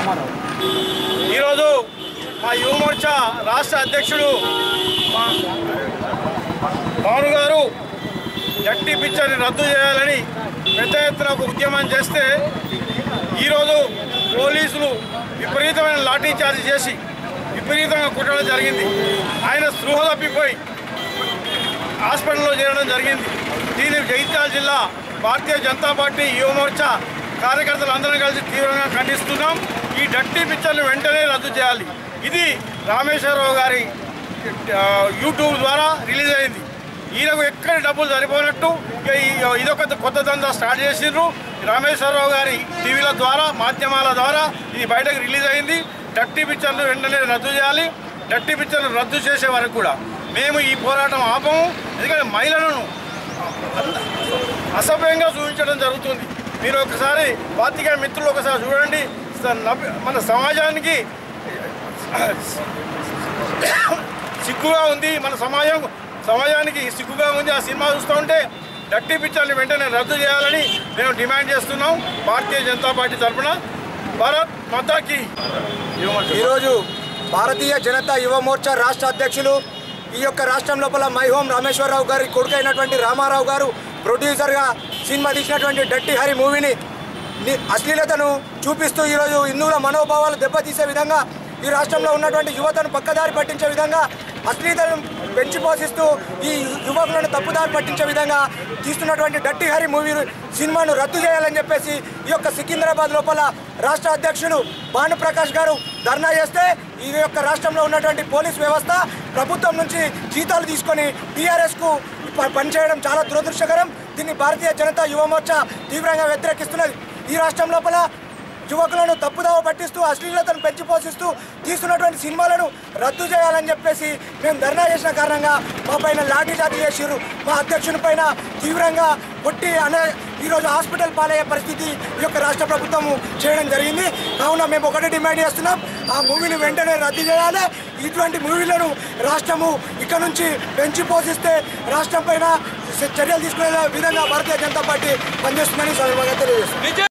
రామారావు ఈరోజు మా యువమోర్చా రాష్ట్ర అధ్యక్షుడు మా భాను గారు జట్టి పిక్చర్ని రద్దు చేయాలని పెద్ద ఎత్తున ఒక ఉద్యమం చేస్తే ఈరోజు పోలీసులు విపరీతమైన లాఠీ చార్జ్ చేసి విపరీతంగా కుట్టడం జరిగింది ఆయన స్పృహ తప్పిపోయి హాస్పిటల్లో చేరడం జరిగింది దీన్ని జగిత్యాల జిల్లా భారతీయ జనతా పార్టీ యువమోర్చా కార్యకర్తలు అందరం కలిసి తీవ్రంగా ఖండిస్తున్నాం ఈ డట్టి పిక్చర్లు వెంటనే రద్దు చేయాలి ఇది రామేశ్వరరావు గారి ఆ, యూట్యూబ్ ద్వారా రిలీజ్ అయింది ఈయనకు ఎక్కడ డబ్బులు సరిపోయినట్టు ఇక ఈ- ఇదొక కొత్త దందా స్టార్ట్ చేసిండ్రు రామేశ్వరరావు గారి టీవీల ద్వారా మాధ్యమాల ద్వారా ఇది బయటకు రిలీజ్ అయింది డట్టి పిక్చర్లు వెంటనే రద్దు చేయాలి డట్టి పిక్చర్లు రద్దు చేసే వరకు కూడా మేము ఈ పోరాటం ఆపము ఎందుకంటే మహిళలను అసభ్యంగా చూపించడం జరుగుతుంది మీరు ఒకసారి పాతిక మిత్రులు ఒకసారి చూడండి స- నవ్వి- మన సమాజానికి సిగ్గుగా ఉంది మన సమాజం సమాజానికి సిగ్గుగా ఉంది ఆ సినిమా చూస్తూ ఉంటే డట్టి పిక్చర్ని వెంటనే రద్దు చేయాలని మేము డిమాండ్ చేస్తున్నాం భారతీయ జనతా పార్టీ తరఫున భారత్ మతాకి ఈరోజు భారతీయ జనతా యువ మోర్చా రాష్ట్ర అధ్యక్షులు ఈ యొక్క రాష్ట్రం లోపల మైహోం రామేశ్వరరావు గారి కొడుకైనటువంటి రామారావు గారు ప్రొడ్యూసర్గా సినిమా తీసినటువంటి డట్టి హరి మూవీని ని- అశ్లీలతను చూపిస్తూ ఈరోజు హిందువుల మనోభావాలు దెబ్బతీసే విధంగా ఈ రాష్ట్రంలో ఉన్నటువంటి యువతను పక్కదారి పట్టించే విధంగా అశ్లీలతను పెంచి పోషిస్తూ ఈ యువకులను తప్పుదారి పట్టించే విధంగా తీస్తున్నటువంటి డట్టి హరి మూవీ సినిమాను రద్దు చేయాలని చెప్పేసి ఈ యొక్క సికింద్రాబాద్ లోపల రాష్ట్ర అధ్యక్షుడు భానుప్రకాష్ గారు ధర్నా చేస్తే ఈ యొక్క రాష్ట్రంలో ఉన్నటువంటి పోలీస్ వ్యవస్థ ప్రభుత్వం నుంచి జీతాలు తీసుకొని టీఆర్ఎస్కు పనిచేయడం చాలా దురదృష్టకరం దీన్ని భారతీయ జనతా యువ మోర్చా తీవ్రంగా వ్యతిరేకిస్తున్నది ఈ రాష్ట్రం లోపల యువకులను తప్పుదావ పట్టిస్తూ అశ్లీలతను పెంచి పోషిస్తూ తీస్తున్నటువంటి సినిమాలను రద్దు చేయాలని చెప్పేసి మేము ధర్నా చేసిన కారణంగా మా పైన లాఠీ చార్జ్ చేసిర్రు మా అధ్యక్షుని పైన తీవ్రంగా కొట్టి అనే ఈరోజు హాస్పిటల్ పాలయ్యే పరిస్థితి ఈ యొక్క రాష్ట్ర ప్రభుత్వము చేయడం జరిగింది కావున మేము ఒకటే డిమాండ్ చేస్తున్నాం ఆ మూవీని వెంటనే రద్దు చేయాలి ఇటువంటి మూవీలను రాష్ట్రము ఇక్కడ నుంచి పెంచి పోషిస్తే రాష్ట్రం పైన చర్యలు తీసుకునే విధంగా భారతీయ జనతా పార్టీ పనిచేస్తుందని సందర్భంగా తెలియజేస్తుంది